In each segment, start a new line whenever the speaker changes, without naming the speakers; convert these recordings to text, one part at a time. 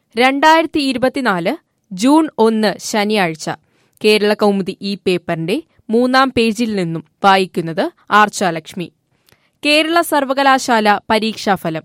രണ്ടായിരത്തി ഇരുപത്തിനാല് ജൂൺ ഒന്ന് ശനിയാഴ്ച കേരള കൗമുദി ഈ പേപ്പറിന്റെ മൂന്നാം പേജിൽ നിന്നും വായിക്കുന്നത് ആർച്ചാലക്ഷ്മി കേരള സർവകലാശാല പരീക്ഷാഫലം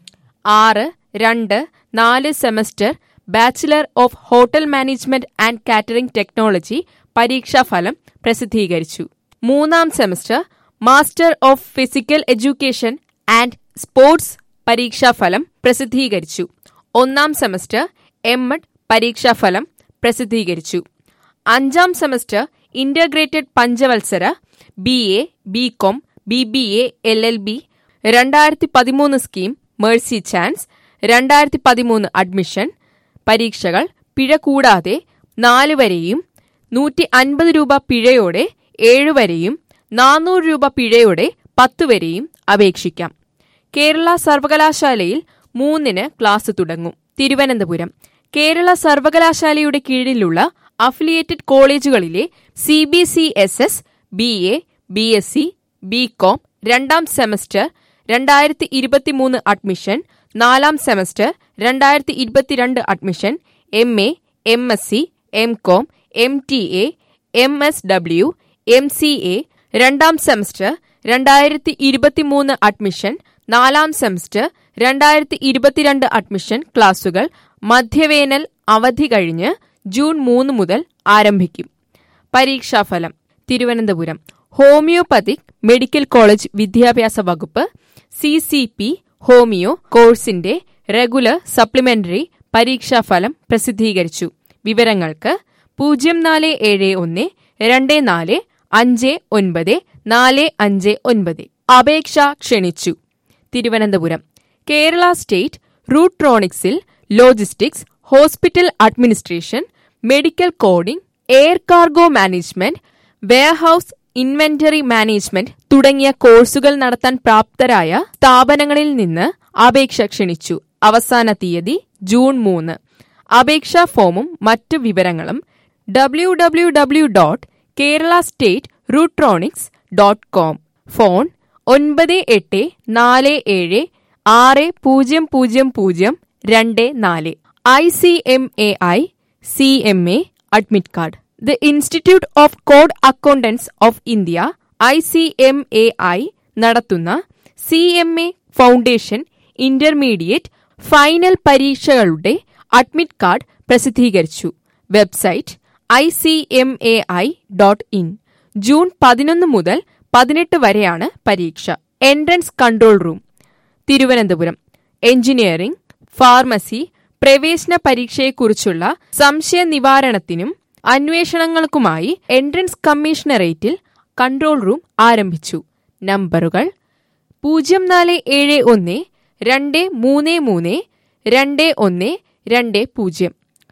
ആറ് രണ്ട് നാല് semester bachelor of hotel management and catering technology പരീക്ഷാഫലം പ്രസിദ്ധീകരിച്ചു മൂന്നാം semester master of physical education and sports പരീക്ഷാഫലം പ്രസിദ്ധീകരിച്ചു ഒന്നാം സെമസ്റ്റർ എം എഡ് പരീക്ഷാഫലം പ്രസിദ്ധീകരിച്ചു അഞ്ചാം സെമസ്റ്റർ ഇന്റഗ്രേറ്റഡ് പഞ്ചവത്സര B A B Com B B A L L B രണ്ടായിരത്തി പതിമൂന്ന് സ്കീം മേഴ്സി ചാൻസ് രണ്ടായിരത്തി പതിമൂന്ന് അഡ്മിഷൻ പരീക്ഷകൾ പിഴ കൂടാതെ നാല് വരെയും നൂറ്റി അൻപത് രൂപ പിഴയോടെ ഏഴ് വരെയും നാനൂറ് രൂപ പിഴയോടെ പത്ത് വരെയും അപേക്ഷിക്കാം കേരള സർവകലാശാലയിൽ മൂന്നിന് ക്ലാസ് തുടങ്ങും തിരുവനന്തപുരം കേരള സർവകലാശാലയുടെ കീഴിലുള്ള അഫിലിയേറ്റഡ് കോളേജുകളിലെ C B C S S B A B S C B Com രണ്ടാം സെമസ്റ്റർ രണ്ടായിരത്തി ഇരുപത്തിമൂന്ന് അഡ്മിഷൻ നാലാം സെമസ്റ്റർ രണ്ടായിരത്തി ഇരുപത്തിരണ്ട് admission M A M S C M Com M T A M S W M C A രണ്ടാം semester രണ്ടായിരത്തി ഇരുപത്തിമൂന്ന് admission നാലാം സെമസ്റ്റർ രണ്ടായിരത്തി ഇരുപത്തിരണ്ട് അഡ്മിഷൻ ക്ലാസുകൾ മധ്യവേനൽ അവധി കഴിഞ്ഞ് ജൂൺ മൂന്ന് മുതൽ ആരംഭിക്കും പരീക്ഷാഫലം തിരുവനന്തപുരം ഹോമിയോപ്പതിക് മെഡിക്കൽ കോളേജ് വിദ്യാഭ്യാസ വകുപ്പ് സി സി പി ഹോമിയോ കോഴ്സിന്റെ റെഗുലർ സപ്ലിമെന്ററി പരീക്ഷാഫലം പ്രസിദ്ധീകരിച്ചു വിവരങ്ങൾക്ക് പൂജ്യം നാല് ഏഴ് ഒന്ന് രണ്ട് നാല് അഞ്ച് ഒൻപത് നാല് അഞ്ച് ഒൻപത് അപേക്ഷ ക്ഷണിച്ചു തിരുവനന്തപുരം കേരള സ്റ്റേറ്റ് റൂട്രോണിക്സിൽ logistics hospital administration medical coding air cargo management warehouse inventory management തുടങ്ങിയ കോഴ്സുകൾ നടത്താൻ പ്രാപ്തരായ സ്ഥാപനങ്ങളിൽ നിന്ന് അപേക്ഷ ക്ഷണിച്ചു അവസാന തീയതി ജൂൺ മൂന്ന് അപേക്ഷാ ഫോമും മറ്റു വിവരങ്ങളും W W W dot Kerala state Rutronix dot com phone ഒൻപത് എട്ട് നാല് ഏഴ് ആറ് പൂജ്യം പൂജ്യം പൂജ്യം രണ്ട് നാല് I C M A I C M A admit card the institute of cost accountants of India I C M A I നടത്തുന്ന C M A foundation intermediate final പരീക്ഷകളുടെ അഡ്മിറ്റ് കാർഡ് പ്രസിദ്ധീകരിച്ചു website I C M A I dot in June പതിനൊന്ന് മുതൽ പതിനെട്ട് വരെയാണ് പരീക്ഷ entrance control room Thiruvananthapuram engineering pharmacy പ്രവേശന പരീക്ഷയെക്കുറിച്ചുള്ള സംശയ നിവാരണത്തിനും അന്വേഷണങ്ങൾക്കുമായി എൻട്രൻസ് കമ്മീഷണറേറ്റിൽ കൺട്രോൾ റൂം ആരംഭിച്ചു നമ്പറുകൾ പൂജ്യം നാല് ഏഴ് ഒന്ന് രണ്ട് മൂന്ന് മൂന്ന് രണ്ട് ഒന്ന് രണ്ട് പൂജ്യം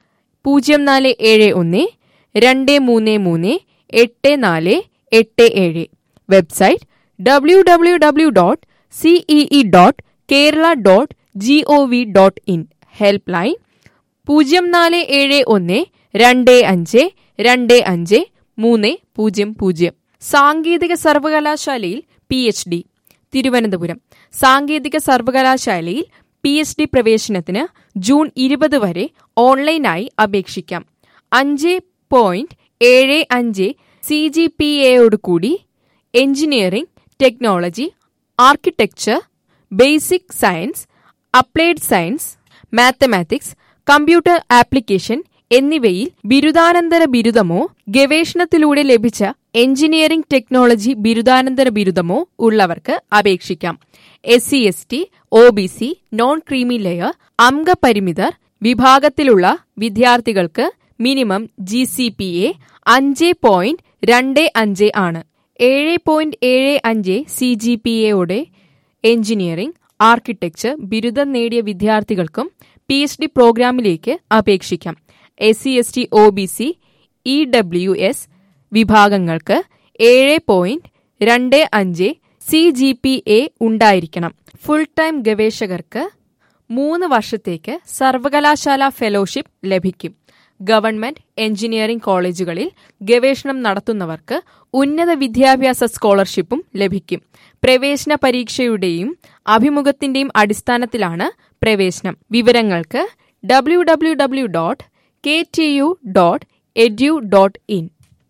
പൂജ്യം നാല് ഏഴ് ഒന്ന് രണ്ട് മൂന്ന് മൂന്ന് എട്ട് നാല് എട്ട് ഏഴ് website W W W dot C E E dot Kerala dot G O V dot in help line പൂജ്യം നാല് ഏഴ് ഒന്ന് രണ്ട് അഞ്ച് രണ്ട് അഞ്ച് മൂന്ന് പൂജ്യം പൂജ്യം സാങ്കേതിക സർവകലാശാലയിൽ പി എച്ച് ഡി തിരുവനന്തപുരം സാങ്കേതിക സർവകലാശാലയിൽ പി എച്ച് ഡി പ്രവേശനത്തിന് ജൂൺ ഇരുപത് വരെ ഓൺലൈനായി അപേക്ഷിക്കാം അഞ്ച് പോയിന്റ് ഏഴ് അഞ്ച് സി ജി പി എയോട് കൂടി engineering technology architecture basic science applied science mathematics computer application എന്നിവയിൽ ബിരുദാനന്തര ബിരുദമോ ഗവേഷണത്തിലൂടെ ലഭിച്ച എഞ്ചിനീയറിംഗ് ടെക്നോളജി ബിരുദാനന്തര ബിരുദമോ ഉള്ളവർക്ക് അപേക്ഷിക്കാം S C S T O B C non creamy layer അംഗപരിമിതർ വിഭാഗത്തിലുള്ള വിദ്യാർത്ഥികൾക്ക് minimum G C P A അഞ്ച് പോയിന്റ് രണ്ട് അഞ്ച് ആണ് ഏഴ് പോയിന്റ് ഏഴ് അഞ്ച് സി ജി പി എയോടെ എഞ്ചിനീയറിംഗ് ആർക്കിടെക്ചർ ബിരുദം നേടിയ വിദ്യാർത്ഥികൾക്കും പി എച്ച് ഡി പ്രോഗ്രാമിലേക്ക് അപേക്ഷിക്കാം S C S T O B C E W S വിഭാഗങ്ങൾക്ക് ഏഴ് പോയിന്റ് രണ്ട് അഞ്ച് സി ജി പി എ ഉണ്ടായിരിക്കണം ഫുൾ ടൈം ഗവേഷകർക്ക് മൂന്ന് വർഷത്തേക്ക് സർവകലാശാല ഫെലോഷിപ്പ് ലഭിക്കും ഗവൺമെന്റ് എഞ്ചിനീയറിംഗ് കോളേജുകളിൽ ഗവേഷണം നടത്തുന്നവർക്ക് ഉന്നത വിദ്യാഭ്യാസ സ്കോളർഷിപ്പും ലഭിക്കും പ്രവേശന പരീക്ഷയുടെയും അഭിമുഖത്തിന്റെയും അടിസ്ഥാനത്തിലാണ് പ്രവേശനം വിവരങ്ങൾക്ക് W W W dot K T U dot edu dot in